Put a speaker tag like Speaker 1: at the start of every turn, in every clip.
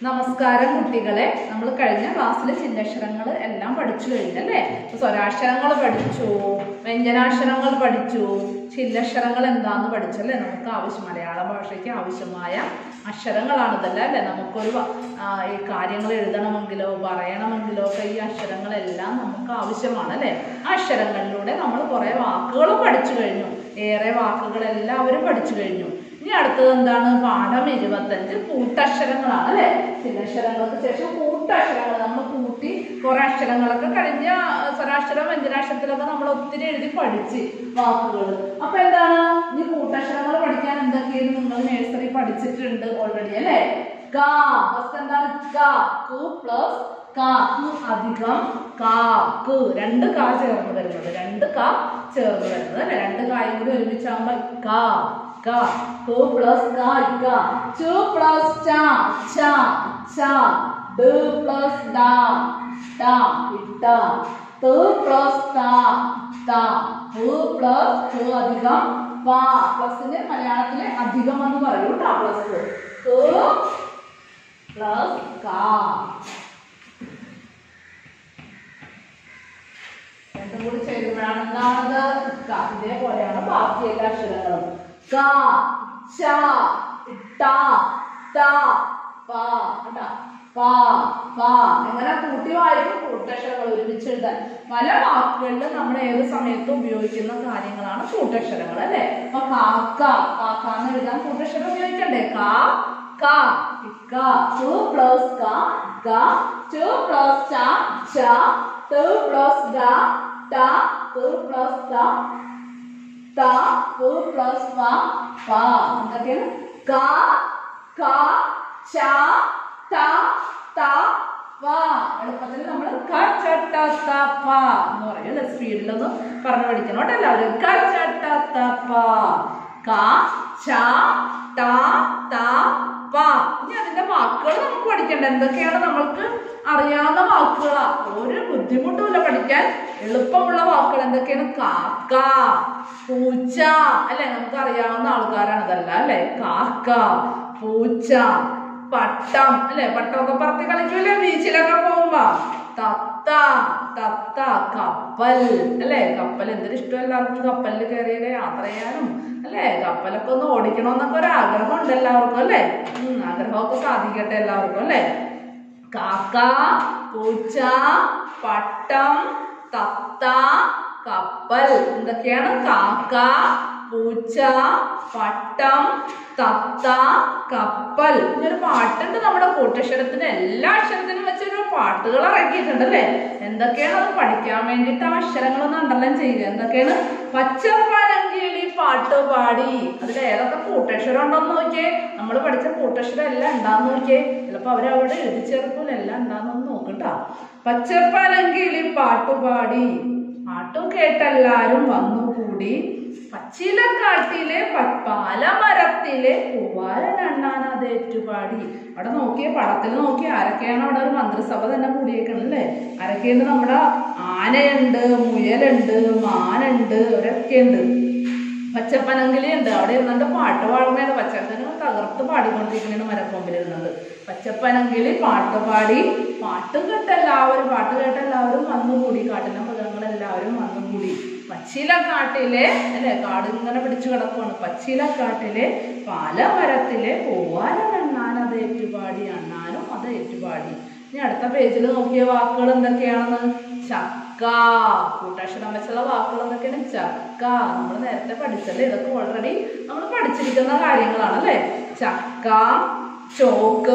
Speaker 1: നമസ്കാരം കുട്ടികളെ നമ്മൾ കഴിഞ്ഞ ക്ലാസ്സിൽ ചില്ലക്ഷരങ്ങൾ എല്ലാം പഠിച്ചു കഴിഞ്ഞല്ലേ അപ്പൊ സ്വരാക്ഷരങ്ങൾ പഠിച്ചു വ്യഞ്ജനാക്ഷരങ്ങൾ പഠിച്ചു ചില്ലക്ഷരങ്ങൾ എന്താന്ന് പഠിച്ചല്ലേ നമുക്ക് ആവശ്യം മലയാള ഭാഷയ്ക്ക് ആവശ്യമായ അക്ഷരങ്ങളാണിതല്ലേ അല്ലേ നമുക്കൊരു വ- ആ, ഈ കാര്യങ്ങൾ എഴുതണമെങ്കിലോ പറയണമെങ്കിലോ ഒക്കെ ഈ അക്ഷരങ്ങളെല്ലാം നമുക്ക് ആവശ്യമാണ് അല്ലേ ആ അക്ഷരങ്ങളിലൂടെ നമ്മൾ കുറേ വാക്കുകളും പഠിച്ചു കഴിഞ്ഞു ഏറെ വാക്കുകൾ എല്ലാവരും പഠിച്ചു കഴിഞ്ഞു ഇനി അടുത്തത് എന്താണ് പാഠം ഇരുപത്തഞ്ച് കൂട്ടക്ഷരങ്ങളാണ് അല്ലേ ചില്ലക്ഷരങ്ങൾക്ക് ശേഷം കൂട്ടക്ഷരങ്ങൾ നമ്മൾ കൂട്ടി കുറെ അക്ഷരങ്ങളൊക്കെ കഴിഞ്ഞ ആ, സ്വരാക്ഷരം വ്യഞ്ജനാക്ഷരത്തിലൊക്കെ നമ്മൾ ഒത്തിരി എഴുതി പഠിച്ച് വാക്കുകൾ അപ്പൊ എന്താണ് ഇനി കൂട്ടക്ഷരങ്ങൾ പഠിക്കാൻ എന്തൊക്കെയാണ് നിങ്ങൾ നഴ്സറി പഠിച്ചിട്ടുണ്ട് ഓൾറെഡി അല്ലേ കാ ഫസ്റ്റ് എന്താണ് കാ കു പ്ലസ് കാ കു അധികം കാ ക് രണ്ട് കാ ചേർന്ന് വരുന്നത് രണ്ട് കാ ചേർന്ന് വരുന്നത് അല്ലെ രണ്ട് കായും കൂടി ഒരുമിച്ചാകുമ്പോ കാ കാ കു പ്ലസ് കാ കാ ചു പ്ലസ് ച ച ച ഡ പ്ലസ് ഡ ട ഇട്ട ത പ്ലസ് ത ത ഹു പ്ലസ് ഹു അധികം പ പ്ലസിന് മലയാളത്തിലെ അധികം എന്ന് പറയും കേട്ടോ പ്ലസ് കു പ്ലസ് കാ രണ്ടും കൂടി ചേരുമ്പോഴാണ് എന്താണത് ക ഇതേപോലെയാണ് ബാക്കി എല്ലാ അക്ഷരങ്ങളും ക ച ട ത പ കേട്ടാ പ പ എങ്ങനെ കൂട്ടി വായിക്കും കൂട്ടക്ഷരങ്ങൾ ഒരുമിച്ച് എഴുതാൻ പല വാക്കുകളിലും നമ്മൾ ഏത് സമയത്തും ഉപയോഗിക്കുന്ന കാര്യങ്ങളാണ് കൂട്ടക്ഷരങ്ങൾ അല്ലേ അപ്പൊ കാക്ക കാക്ക എന്ന് എഴുതാൻ കൂട്ടക്ഷരം ഉപയോഗിക്കണ്ടേ കാ ka ka two plus ka ga two plus cha cha two plus ga ta two plus ta ta two plus pa pa എന്തൊക്കെയാണ് ka ka cha ta ta pa എളുപ്പത്തിൽ നമ്മൾ ക ചട്ട ത പ എന്ന് പറയും അല്ലെ സ്പീഡിലൊന്ന് പറഞ്ഞു പഠിക്കണം കേട്ടോ എല്ലാവരും ക ചട്ട ത പ ക ച ട ത പ ഇനി അതിന്റെ വാക്കുകൾ നമുക്ക് പഠിക്കണ്ട എന്തൊക്കെയാണ് നമ്മൾക്ക് അറിയാവുന്ന വാക്കുകളാ ഒരു ബുദ്ധിമുട്ടുമില്ല പഠിക്കാൻ എളുപ്പമുള്ള വാക്കുകൾ എന്തൊക്കെയാണ് കാക്ക പൂച്ച അല്ലെ നമുക്ക് അറിയാവുന്ന ആൾക്കാരാണ് ഇതല്ല അല്ലെ കാക്ക പൂച്ച പട്ടം അല്ലെ പട്ടമൊക്കെ പറത്തി കളിക്കൂലേ ബീച്ചിലൊക്കെ പോകുമ്പോ തത്ത തത്ത കപ്പൽ അല്ലെ കപ്പൽ എന്തൊരു ഇഷ്ടം എല്ലാവർക്കും കപ്പലിൽ കയറിയൊക്കെ യാത്ര ചെയ്യാനും അല്ലെ കപ്പലൊക്കെ ഒന്ന് ഓടിക്കണമെന്നൊക്കെ ഒരു ആഗ്രഹം ഉണ്ട് എല്ലാവർക്കും അല്ലെ ഉം, ആഗ്രഹമൊക്കെ സാധിക്കട്ടെ എല്ലാവർക്കും അല്ലെ കാക്ക പൂച്ച പട്ടം തത്ത കപ്പൽ എന്തൊക്കെയാണ് കാക്ക പൂച്ച പട്ടം തത്ത കപ്പൽ ഇതൊരു പാട്ടുണ്ട് നമ്മുടെ കൂട്ടക്ഷരത്തിന് എല്ലാ അക്ഷരത്തിനും വെച്ചൊരു പാട്ടുകൾ ഇറക്കിയിട്ടുണ്ട് അല്ലേ എന്തൊക്കെയാണ് അത് പഠിക്കാൻ വേണ്ടിയിട്ട് ആ അക്ഷരങ്ങളൊന്ന് അണ്ടർലൈൻ ചെയ്യുക എന്തൊക്കെയാണ് പച്ചപ്പഴങ്കിളി പാട്ട് പാടി അതിൽ ഏതൊക്കെ കൂട്ടക്ഷരം ഉണ്ടോന്ന് നോക്കിയേ നമ്മൾ പഠിച്ച കൂട്ടക്ഷരം എല്ലാം ഉണ്ടാന്ന് നോക്കിയേ ചിലപ്പോ അവരവിടെ എഴുതി ചേർക്കൂല എല്ലാം ഉണ്ടാന്നൊന്ന് നോക്കട്ടാ പച്ചപ്പഴങ്കിളി പാട്ടുപാടി പാട്ടും കേട്ടെല്ലാരും വന്നുകൂടി പച്ചിലക്കാട്ടിലെ പ- പാലമരത്തിലെ പൂവാരനണ്ണാൻ അത് ഏറ്റുപാടി അവിടെ നോക്കിയ പടത്തിൽ നോക്കി ആരൊക്കെയാണ് അവിടെ ഒരു മന്ത്രിസഭ തന്നെ കൂടിയേക്കണം അല്ലേ ആരൊക്കെയുണ്ട് നമ്മുടെ ആനയുണ്ട് മുയലുണ്ട് മാനുണ്ട് അവരൊക്കെ ഉണ്ട് പച്ചപ്പനങ്കിളി ഉണ്ട് അവിടെ ഇരുന്നിട്ട് പാട്ട് പാടുന്നതാണ് പച്ചപ്പന തകർത്ത് പാടിക്കൊണ്ടിരിക്കുന്നതാണ് മരക്കൊമ്പിൽ ഇരുന്നത് പച്ചപ്പനങ്കിളി പാട്ട് പാടി പാട്ട് കേട്ട എല്ലാവരും പാട്ട് കേട്ട എല്ലാവരും വന്നുകൂടി കാട്ടിലെ മൃഗങ്ങളെല്ലാവരും വന്നുകൂടി പച്ചിലക്കാട്ടിലെ അല്ലെ കാട് ഇങ്ങനെ പിടിച്ചു കിടക്കുവാണ് പച്ചിലക്കാട്ടിലെ പാലമരത്തിലെ പൂവാലം എണ്ണാൻ അത് ഏറ്റുപാടി അണ്ണാനും അത് ഏറ്റുപാടി ഇനി അടുത്ത പേജിൽ നോക്കിയ വാക്കുകൾ എന്തൊക്കെയാണെന്ന് ചക്ക കൂട്ടാക്ഷരം വെച്ചുള്ള വാക്കുകൾ എന്തൊക്കെയാണ് ചക്ക നമ്മൾ നേരത്തെ പഠിച്ചല്ലേ ഇതൊക്കെ ഓൾറെഡി നമ്മൾ പഠിച്ചിരിക്കുന്ന കാര്യങ്ങളാണ് അല്ലേ ചക്ക ചോക്ക്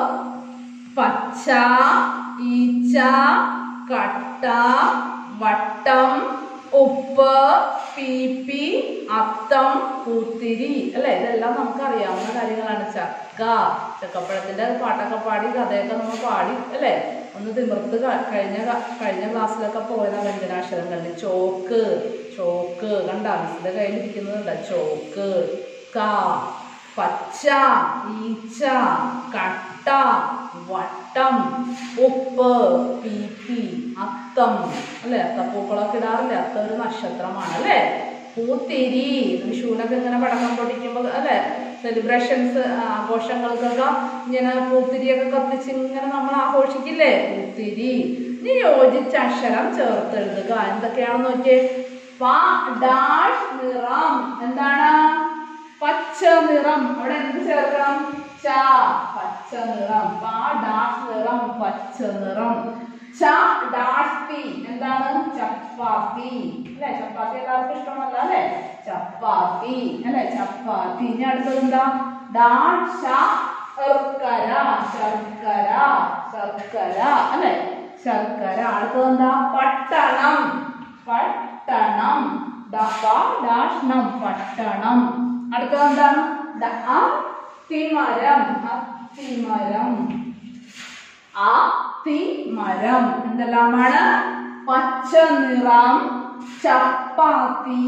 Speaker 1: പച്ച ഈച്ച കട്ട വട്ടം ഉപ്പ് പീപ്പി അത്തം പൂത്തിരി അല്ലെ ഇതെല്ലാം നമുക്ക് അറിയാവുന്ന കാര്യങ്ങളാണ് ചക്ക ചക്കപ്പഴത്തിന്റെ പാട്ടൊക്കെ പാടി കഥയൊക്കെ നമ്മൾ പാടി അല്ലെ ഒന്ന് തിമിർത്ത് ക- കഴിഞ്ഞ ക- കഴിഞ്ഞ ക്ലാസ്സിലൊക്കെ പോയതാ വ്യഞ്ജനാക്ഷരങ്ങളിൽ ചോക്ക് ചോക്ക് കണ്ട മിസ്സിന്റെ കയ്യിലിരിക്കുന്നതുണ്ട് ചോക്ക് കാ പച്ച ഈച്ച കട്ട വട്ടം ഉപ്പ് പീപ്പി അത്തം അല്ലെ അത്തപ്പൂക്കളൊക്കെ ഇടാറില്ലേ അത്തം ഒരു നക്ഷത്രമാണ് അല്ലേ പൂത്തിരി വിഷുവിനൊക്കെ ഇങ്ങനെ പടക്കം പൊട്ടിക്കുമ്പോൾ അല്ലെ സെലിബ്രേഷൻസ് ആഘോഷങ്ങൾക്കൊക്കെ ഇങ്ങനെ പൂത്തിരിയൊക്കെ കത്തിച്ച് ഇങ്ങനെ നമ്മൾ ആഘോഷിക്കില്ലേ പൂത്തിരി ഇനി യോജിച്ച അക്ഷരം ചേർത്ത് എഴുതുക എന്തൊക്കെയാണെന്ന് നോക്കിയേ പ ഡാഷ് നിറം എന്താണ് പച്ച നിറം അവിടെ എന്ത് ചേർക്കണം ച പച്ച നിറം പ ഡാഷ് നിറം പച്ച നിറം ച ഡാഷ് പി എന്താണ് ചപ്പാത്തി അല്ലെ ചപ്പാത്തി എല്ലാവർക്കും ഇഷ്ടമല്ല അല്ലെ ചപ്പാത്തി അല്ലെ ചപ്പാത്തി ഇനി അടുത്തത് എന്താ ഡാഷ് ശർക്കര ശർക്കര ശർക്കര അല്ലെ ശർക്കര അടുത്തത് എന്താ പട്ടണം പട്ടണം ഡാഷ്ണം പട്ടണം അടുത്തത് എന്താണ് ദ- അത്തിമരം അത്തിമരം അത്തിമരം എന്തെല്ലാമാണ് പച്ച നിറം ചപ്പാത്തി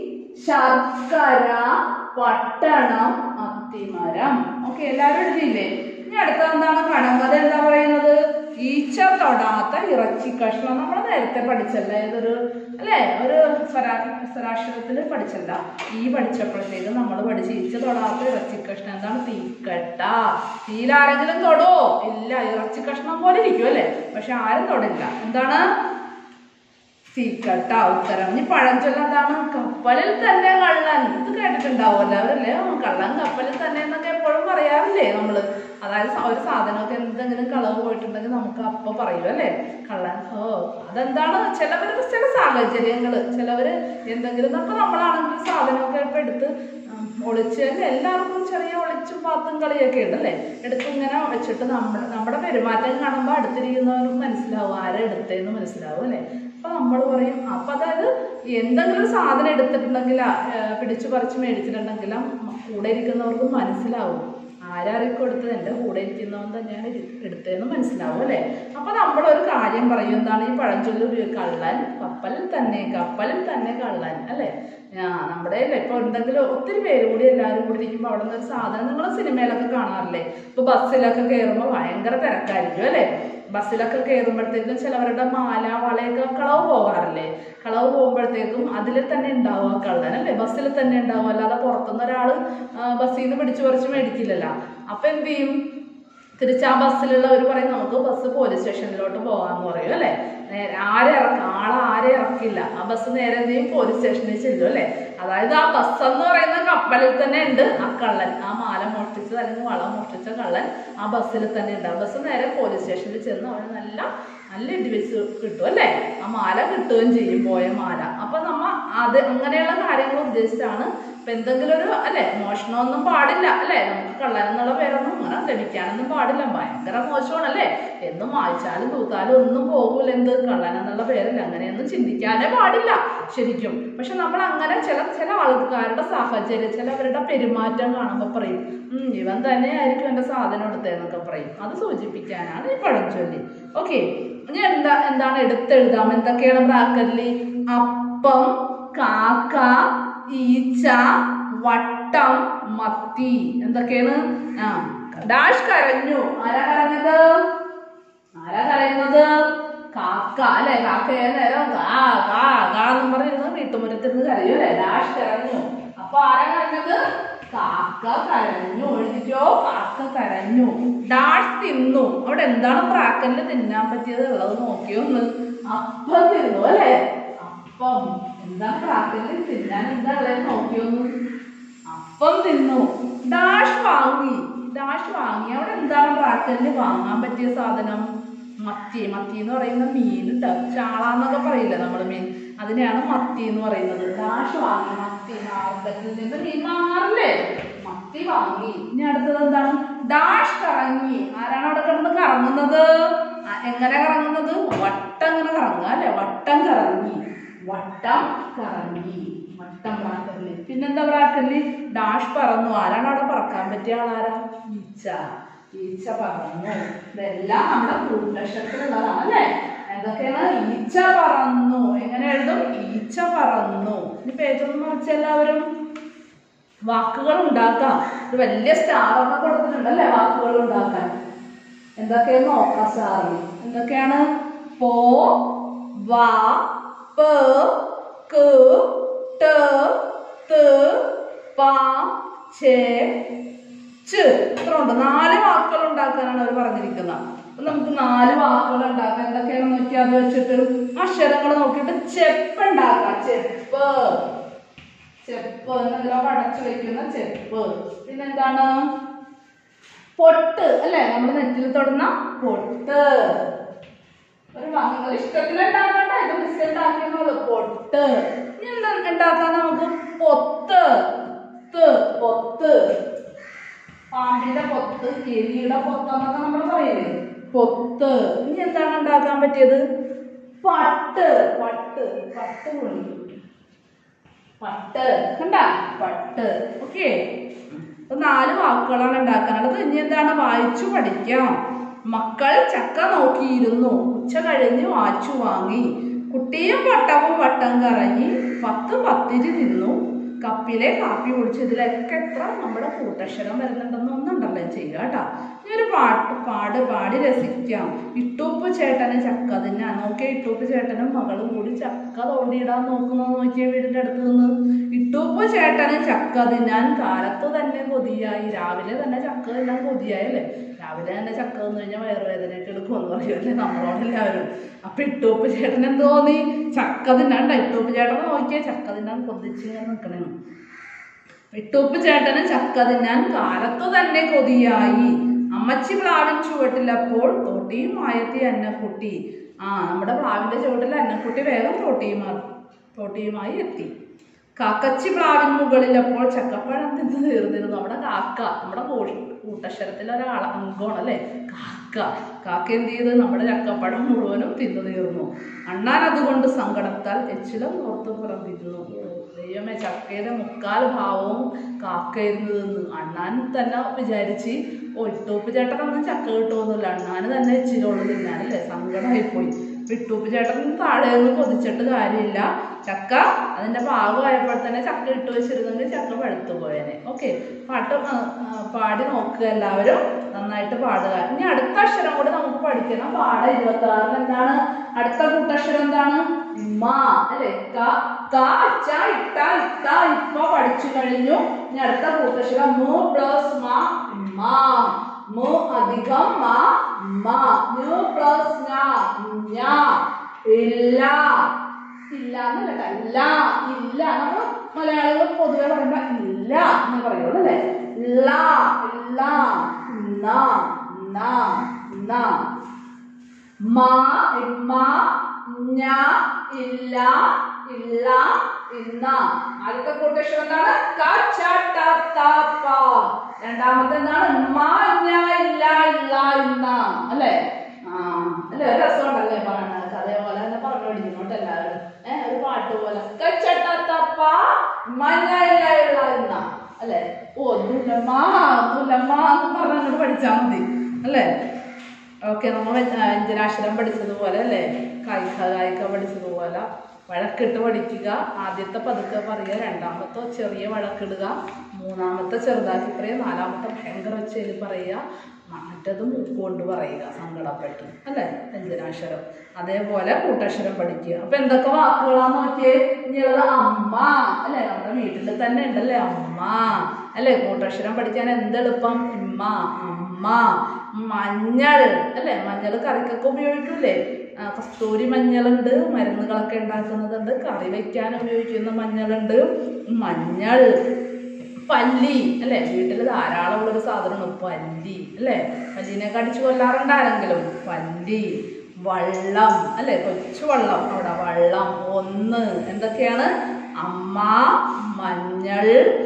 Speaker 1: ശർക്കര പട്ടണം അത്തിമരം ഓക്കെ എല്ലാവരും എഴുതിയില്ലേ ഇനി അടുത്ത എന്താണ് കടങ്കഥ എന്താ പറയുന്നത് ഈച്ച തൊടാത്ത ഇറച്ചി കഷ്ണം നമ്മൾ നേരത്തെ പഠിച്ചല്ല ഏതൊരു അല്ലേ ഒരു സ്വരാ സ്വരാക്ഷരത്തിൽ പഠിച്ചല്ല ഈ പഠിച്ചപ്പോഴത്തേക്ക് നമ്മൾ പഠിച്ച ഈച്ച തൊടാത്ത ഇറച്ചി കഷ്ണം എന്താണ് തീക്കട്ട തീയിൽ ആരെങ്കിലും തൊടോ ഇല്ല ഇറച്ചി കഷ്ണം പോലെ ഇരിക്കും അല്ലേ പക്ഷെ ആരും തൊടില്ല എന്താണ് തീക്കട്ട ഉത്തരം ഇനി പഴഞ്ചൊല്ല എന്താണ് കപ്പലിൽ തന്നെ കള്ളൻ ഇത് കേട്ടിട്ടുണ്ടാവുമല്ലോ അവരല്ലേ "ആ, കള്ളൻ കപ്പലിൽ തന്നെ എന്നൊക്കെ എപ്പോഴും പറയാറില്ലേ നമ്മള് അതായത് സ- ഒരു സാധനമൊക്കെ എന്തെങ്കിലും കളവ് പോയിട്ടുണ്ടെങ്കിൽ നമുക്ക് അപ്പൊ പറയും അല്ലേ കള്ളൻ ഓ അതെന്താണ് ചിലവർക്ക് ചില സാഹചര്യങ്ങൾ ചിലവര് എന്തെങ്കിലും അപ്പൊ നമ്മളാണെങ്കിൽ സാധനമൊക്കെ ഇപ്പൊ എടുത്ത് ഉം, ഒളിച്ച് അല്ലേ എല്ലാവർക്കും ചെറിയ ഒളിച്ചും പാത്തും കളിയൊക്കെ ഉണ്ട് അല്ലേ എടുത്ത് ഇങ്ങനെ വെച്ചിട്ട് നമ്മുടെ നമ്മുടെ പെരുമാറ്റം കാണുമ്പോൾ അടുത്തിരിക്കുന്നവർക്ക് മനസ്സിലാവും ആരെ എടുത്തേന്ന് മനസ്സിലാവും അല്ലേ അപ്പൊ നമ്മൾ പറയും അപ്പൊ അതായത് എന്തെങ്കിലും ഒരു സാധനം എടുത്തിട്ടുണ്ടെങ്കിൽ ആ, ഏർ പിടിച്ചു പറിച്ച് മേടിച്ചിട്ടുണ്ടെങ്കിൽ ആ കൂടെ ഇരിക്കുന്നവർക്ക് മനസ്സിലാവും ആരാരും കൊടുത്തത് എൻ്റെ കൂടെ ഇരിക്കുന്നവൻ തന്നെയാണ് ഇരി- എടുത്തതെന്ന് മനസ്സിലാവും അല്ലേ അപ്പൊ നമ്മളൊരു കാര്യം പറയും എന്താണ് ഈ പഴഞ്ചൊല്ലു ഉപയോഗി- കള്ളൻ കപ്പലിൽ തന്നെ കപ്പലിൽ തന്നെ കള്ളൻ അല്ലേ ആ നമ്മുടെ ഇപ്പൊ എന്തെങ്കിലും ഒത്തിരി പേര് കൂടി എല്ലാവരും കൂടി ഇരിക്കുമ്പോൾ അവിടെ നിന്ന് ഒരു സാധനം നിങ്ങൾ സിനിമയിലൊക്കെ കാണാറില്ലേ ഇപ്പൊ ബസ്സിലൊക്കെ കയറുമ്പോൾ ഭയങ്കര തിരക്കായിരിക്കും അല്ലേ ബസ്സിലൊക്കെ കയറുമ്പോഴത്തേക്കും ചിലവരുടെ മാല വളയൊക്കെ കളവ് പോകാറില്ലേ കളവ് പോകുമ്പോഴത്തേക്കും അതിൽ തന്നെ ഉണ്ടാവും ആ കള്ളൻ അല്ലേ ബസ്സിൽ തന്നെ ഉണ്ടാവും അല്ലാതെ പുറത്തുനിന്ന് ഒരാൾ ബസ്സിൽ നിന്ന് പിടിച്ചു പറിച്ച് മേടിക്കില്ലല്ലോ അപ്പൊ എന്ത് ചെയ്യും തിരിച്ച് ആ ബസ്സിലുള്ളവർ പറയും നമുക്ക് ബസ് പോലീസ് സ്റ്റേഷനിലോട്ട് പോകാന്ന് പറയും അല്ലേ നേരെ ആരെ ഇറക്കും ആളെ ആരെ ഇറക്കില്ല ആ ബസ് നേരെ എന്ത് ചെയ്യും പോലീസ് സ്റ്റേഷനിൽ ചെല്ലും അല്ലേ അതായത് ആ ബസ് എന്ന് പറയുന്ന കപ്പലിൽ തന്നെ ഉണ്ട് ആ കള്ളൻ ആ മാല മോഷ്ടിച്ചത് അല്ലെങ്കിൽ വളം മോഷ്ടിച്ച കള്ളൻ ആ ബസ്സിൽ തന്നെ ഉണ്ട് ആ ബസ് നേരെ പോലീസ് സ്റ്റേഷനിൽ ചെന്ന് അവന് നല്ല നല്ല ഇടി വെച്ച് കിട്ടും അല്ലേ ആ മാല കിട്ടുകയും ചെയ്യും പോയ മാല അപ്പൊ നമ്മ അത് അങ്ങനെയുള്ള കാര്യങ്ങൾ ഉദ്ദേശിച്ചാണ് ഇപ്പൊ എന്തെങ്കിലും ഒരു അല്ലെ മോഷണമൊന്നും പാടില്ല അല്ലെ നമുക്ക് കള്ളൻ എന്നുള്ള പേരൊന്നും അങ്ങനെ ലഭിക്കാനൊന്നും പാടില്ല ഭയങ്കര മോശമാണ് അല്ലേ എന്നും വായിച്ചാലും തൂത്താലും ഒന്നും പോകൂല എന്ത് കള്ളൻ എന്നുള്ള പേരല്ല അങ്ങനെയൊന്നും ചിന്തിക്കാനേ പാടില്ല ശരിക്കും പക്ഷെ നമ്മൾ അങ്ങനെ ചില ചില ആൾക്കാരുടെ സാഹചര്യം ചിലവരുടെ പെരുമാറ്റം കാണുമ്പോൾ പറയും ഉം ഇവൻ തന്നെ ആയിരിക്കും എന്റെ സാധനം എടുത്തതെന്നൊക്കെ പറയും അത് സൂചിപ്പിക്കാനാണ് ഈ പഴഞ്ചൊല്ലി ഓക്കെ ഇനി എന്താ എന്താണ് എടുത്തെഴുതാം എന്തൊക്കെയാണ് ബ്രാക്കറ്റിൽ അപ്പം കാക്ക ഈച്ച വട്ടം മത്തി എന്തൊക്കെയാണ് ആ ഡാഷ് കരഞ്ഞു ആരാ കരഞ്ഞത് ആരാ കരയുന്നത് കാക്ക അല്ലെ കാക്ക ഏത് നേരം കാ കാ കാ എന്ന് പറഞ്ഞിരുന്നു വീട്ടുമുറ്റത്തിരുന്ന് കരയും അല്ലെ ഡാഷ് കരഞ്ഞു അപ്പൊ ആരാ കരഞ്ഞത് കാക്ക കരഞ്ഞു എഴുതിക്കോ കാക്ക കരഞ്ഞു ഡാഷ് തിന്നു അവിടെ എന്താണ് പ്രാക്കലിൽ തിന്നാൻ പറ്റിയത് ഉള്ളത് നോക്കിയോ ഒന്ന് അപ്പം തിന്നു അല്ലെ അപ്പം എന്താ പ്രാക്കലിൽ തിന്നാൻ എന്താ ഉള്ളത് നോക്കിയോ ഒന്ന് അപ്പം തിന്നു ഡാഷ് വാങ്ങി ഡാഷ് വാങ്ങി അവിടെ എന്താണ് റാക്കലിന് വാങ്ങാൻ പറ്റിയ സാധനം മത്തി മത്തി എന്ന് പറയുന്ന മീൻ ഉണ്ടാവും ചാളാന്നൊക്കെ പറയില്ലേ നമ്മൾ മീൻ അതിനെയാണ് മത്തി എന്ന് പറയുന്നത് ഡാഷ് വാങ്ങി മത്തി മാർക്കറ്റിൽ നിന്ന് മീൻ വാങ്ങാറില്ലേ മത്തി വാങ്ങി ഇനി അടുത്തത് എന്താണ് ഡാഷ് കറങ്ങി ആരാണ് അവിടെ കിടന്ന് കറങ്ങുന്നത് ആ, എങ്ങനെ കറങ്ങുന്നത് വട്ടം ഇങ്ങനെ കറങ്ങുക അല്ലെ വട്ടം കറങ്ങി വട്ടം കറങ്ങി വട്ടം ബ്രാക്കറ്റില് പിന്നെന്താ ബ്രാക്കറ്റില് ഡാഷ് പറന്നു ആരാണ് അവിടെ പറക്കാൻ പറ്റിയ ആളാരാ ഈച്ച ഈച്ച പറന്നു ഇതെല്ലാം നമ്മുടെ കൂട്ടക്ഷരത്തിലുള്ളതാണ് അല്ലേ എന്തൊക്കെയാണ് ഈച്ച പറന്നു എങ്ങനെ എഴുതും ഈച്ച പറന്നു ഇനി പേജൊന്ന് മറിച്ച് എല്ലാവരും വാക്കുകൾ ഉണ്ടാക്കാം ഒരു വലിയ സ്റ്റാർ ഒക്കെ കൊടുത്തിട്ടുണ്ട് അല്ലേ വാക്കുകൾ ഉണ്ടാക്കാൻ എന്തൊക്കെയാണ് നോക്കാം സാറിന് എന്തൊക്കെയാണ് പോ വാ പ ക ട് ത പ ചേ ച് ഇത്ര ഉണ്ട് നാല് വാക്കുകൾ ഉണ്ടാക്കാനാണ് അവർ പറഞ്ഞിരിക്കുന്നത് അപ്പൊ നമുക്ക് നാല് വാക്കുകൾ ഉണ്ടാക്കാം എന്തൊക്കെയാണെന്ന് നോക്കി അത് വെച്ചിട്ട് അക്ഷരങ്ങൾ നോക്കിയിട്ട് ചെപ്പ് ഉണ്ടാക്കാം ചെപ്പ് ചെപ്പ് എന്തെങ്കിലും അടച്ചു വെക്കുന്ന ചെപ്പ് പിന്നെന്താണ് പൊട്ട് അല്ലെ നമ്മൾ നെറ്റിൽ തൊടുന്ന പൊട്ട് ഒരു നിങ്ങൾ ഇഷ്ടത്തിന് ഉണ്ടാക്കണ്ട ഇത് മിസ് ഉണ്ടാക്കിയെന്നുള്ളൂ പൊട്ട് ഇനി എന്താ ഉണ്ടാക്കാൻ നമുക്ക് പൊത്ത് ത്ത് പൊത്ത് പാമ്പിന്റെ പൊത്ത് എലിയുടെ പൊത്ത് എന്നൊക്കെ നമ്മൾ പറയില്ലേ പൊത്ത് ഇനി എന്താണ് ഉണ്ടാക്കാൻ പറ്റിയത് പട്ട് പട്ട് പട്ട് പൊളി പട്ട് കണ്ട പട്ട് ഓക്കെ നാല് വാക്കുകളാണ് ഉണ്ടാക്കാനുള്ളത് ഇനി എന്താണ് വായിച്ചു പഠിക്കാം മക്കൾ ചക്ക നോക്കിയിരുന്നു ഉച്ച കഴിഞ്ഞ് വാച്ചു വാങ്ങി കുട്ടിയും വട്ടവും വട്ടം കറങ്ങി പത്ത് പത്തിരി നിന്നു കപ്പിലെ കാപ്പി കുടിച്ചു ഇതിലൊക്കെ എത്ര നമ്മുടെ കൂട്ടക്ഷരം വരുന്നുണ്ടെന്ന് ഒന്നുണ്ടല്ലോ ചെയ്യുക കേട്ടോ ഇനി ഒരു പാട്ട് പാട് പാടി രസിക്കാം ഇട്ടൂപ്പ് ചേട്ടന് ചക്ക തിന്നാൻ നോക്കിയ ഇട്ടൂപ്പ് ചേട്ടനും മകളും കൂടി ചക്ക തോണ്ടിയിടാൻ നോക്കുന്നു നോക്കിയ വീടിന്റെ അടുത്ത് നിന്ന് ഇട്ടൂപ്പ് ചേട്ടന് ചക്ക തിന്നാൻ കാലത്ത് തന്നെ കൊതിയായി രാവിലെ തന്നെ ചക്ക തിന്നാൻ കൊതിയായി അല്ലേ രാവിലെ തന്നെ ചക്ക തിന്നു കഴിഞ്ഞാൽ വയറുവേദനയൊക്കെ എടുക്കുമെന്ന് പറയുമല്ലേ നമ്മളോടെല്ലാവരും അപ്പൊ ഇട്ടൂപ്പ് ചേട്ടൻ എന്ത് തോന്നി ചക്ക തിന്നാണ്ട ഇട്ടൂപ്പ് ചേട്ടൻ നോക്കിയാൽ ചക്ക തിന്നാൻ കൊതിച്ച് ഇങ്ങനെ നിൽക്കണേ ഇട്ടൂപ്പ് ചേട്ടന് ചക്ക തിന്നാൻ കാലത്തു തന്നെ കൊതിയായി അമ്മച്ചി പ്ലാവിൻ ചുവട്ടിലപ്പോൾ തോട്ടിയും ആയെത്തി അന്നക്കുട്ടി ആ നമ്മുടെ പ്ലാവിന്റെ ചുവട്ടിൽ അന്നക്കുട്ടി വേഗം തോട്ടിയുമായി തോട്ടിയുമായി എത്തി കാക്കച്ചി പ്ലാവിൻ മുകളിൽ അപ്പോൾ ചക്കപ്പഴം തിന്ന് തീർന്നിരുന്നു നമ്മുടെ കാക്ക നമ്മുടെ കൂ- കൂട്ടക്ഷരത്തിൽ ഒരാള അംഗമാണ് അല്ലേ കാക്ക കാക്ക എന്ത് ചെയ്ത് നമ്മുടെ ചക്കപ്പഴം മുഴുവനും തിന്നു തീർന്നു അണ്ണാൻ അതുകൊണ്ട് സങ്കടത്താൽ എച്ചിലം ഓർത്ത് പുറത്തിരുന്നു ദൈവമേ ചക്കയുടെ മുക്കാൽ ഭാവവും കാക്കയിരുന്നു തിന്ന് അണ്ണാൻ തന്നെ വിചാരിച്ച് ഓ ഇട്ടൂപ്പ് ചേട്ടനൊന്നും ചക്ക കിട്ടുമൊന്നുമില്ല അണ്ണാന് തന്നെ എച്ചിലോള് തിന്നാനല്ലേ സങ്കടമായിപ്പോയി വിട്ടൂപ്പ് ചേട്ടൻ താഴെ നിന്ന് കൊതിച്ചിട്ട് കാര്യമില്ല ചക്ക അതിന്റെ പാകമായപ്പോൾ തന്നെ ചക്ക ഇട്ട് വെച്ചിരുന്നെങ്കിൽ ചക്ക പഴുത്തു പോയേനെ ഓക്കെ പാട്ട് ആ, ആ, പാടി നോക്കുക എല്ലാവരും നന്നായിട്ട് പാടുക ഇനി അടുത്ത അക്ഷരം കൂടി നമുക്ക് പഠിക്കണം പാട ഇരുപത്തി ആറിൽ എന്താണ് അടുത്ത കൂട്ടക്ഷരം എന്താണ് ഇമ്മ അല്ലെ ക ക അച്ച ഇട്ട ഇത്ത ഇപ്പ പഠിച്ചു കഴിഞ്ഞു ഇനി അടുത്ത കൂട്ടക്ഷരം മു പ്ലസ് മ ഇമ്മ മു അധികം മ മ ന്യൂ പ്ലസ് ഞ ഞ ഇല്ല ഇല്ല എന്നല്ല ട്ടോ. ഇല്ല ഇല്ല നമ്മൾ മലയാളികൾ പൊതുവെ പറയുമ്പോ ഇല്ല എന്ന് പറയുള്ളൂ അല്ലേ ഇല്ല ഇല്ല ഇന്ന ഇന്ന ഇന്ന മ ഇമ്മ ഞ ഇല്ല ഇല്ല ഇന്ന ആദ്യത്തെ കൂട്ടക്ഷരം എന്താണ് ക ച ട ത പ രണ്ടാമത്തെ എന്താണ് ഉമ്മ ഞ ഇല്ല ഇല്ല ഇന്ന അല്ലേ ആ അല്ലേ ഒരു രസമുണ്ടല്ലേ പറയണത് അതേപോലെ തന്നെ പറഞ്ഞു പഠിക്കുന്നോട്ട് എല്ലാവരും ഏഹ് ഒരു പാട്ട് പോലെ ക ച ട ത പ ഉമ്മ ഞ ഇല്ല ഇല്ല ഇന്ന അല്ലേ ഓ ഒന്നുമില്ലമ്മ ഒന്നുമില്ലമ്മ എന്ന് പറഞ്ഞങ്ങോട്ട് പഠിച്ചാൽ മതി അല്ലേ ഓക്കെ നമ്മൾ വ്യഞ്ജനാക്ഷരം പഠിച്ചതുപോലെ അല്ലേ കായിക കായിക പഠിച്ചതുപോലെ വഴക്കിട്ട് പഠിക്കുക ആദ്യത്തെ പതുക്കെ പറയുക രണ്ടാമത്തെ ചെറിയ വഴക്കിടുക മൂന്നാമത്തെ ചെറുതാക്കി പറയുക നാലാമത്തെ ഭയങ്കര ഒച്ചയിൽ പറയുക മറ്റത് മൂക്കുകൊണ്ട് പറയുക സങ്കടപ്പെട്ട് അല്ലേ വ്യഞ്ജനാക്ഷരം അതേപോലെ കൂട്ടക്ഷരം പഠിക്കുക അപ്പൊ എന്തൊക്കെ വാക്കുകളാന്ന് നോക്കിയേ ഇനിയുള്ളത് അമ്മ അല്ലേ നമ്മുടെ വീട്ടിൽ തന്നെ ഉണ്ടല്ലേ അമ്മ അല്ലേ കൂട്ടക്ഷരം പഠിക്കാൻ എന്തെളുപ്പം ഉമ്മ അമ്മ മഞ്ഞൾ അല്ലേ മഞ്ഞൾ കറിക്കൊക്കെ ഉപയോഗിക്കൂലേ ആ, കസ്തൂരി മഞ്ഞളുണ്ട് മരുന്നുകളൊക്കെ ഉണ്ടാക്കുന്നതുണ്ട് കറി വെക്കാൻ ഉപയോഗിക്കുന്ന മഞ്ഞളുണ്ട് മഞ്ഞൾ പല്ലി അല്ലേ വീട്ടിൽ ധാരാളം ഉള്ളൊരു സാധനമാണ് പല്ലി അല്ലേ പല്ലിനെ കടിച്ചു കൊല്ലാറുണ്ട് ആരെങ്കിലും പല്ലി വള്ളം അല്ലേ കൊച്ചു വള്ളം അവിടെ വള്ളം ഒന്ന് എന്തൊക്കെയാണ് അമ്മ മഞ്ഞൾ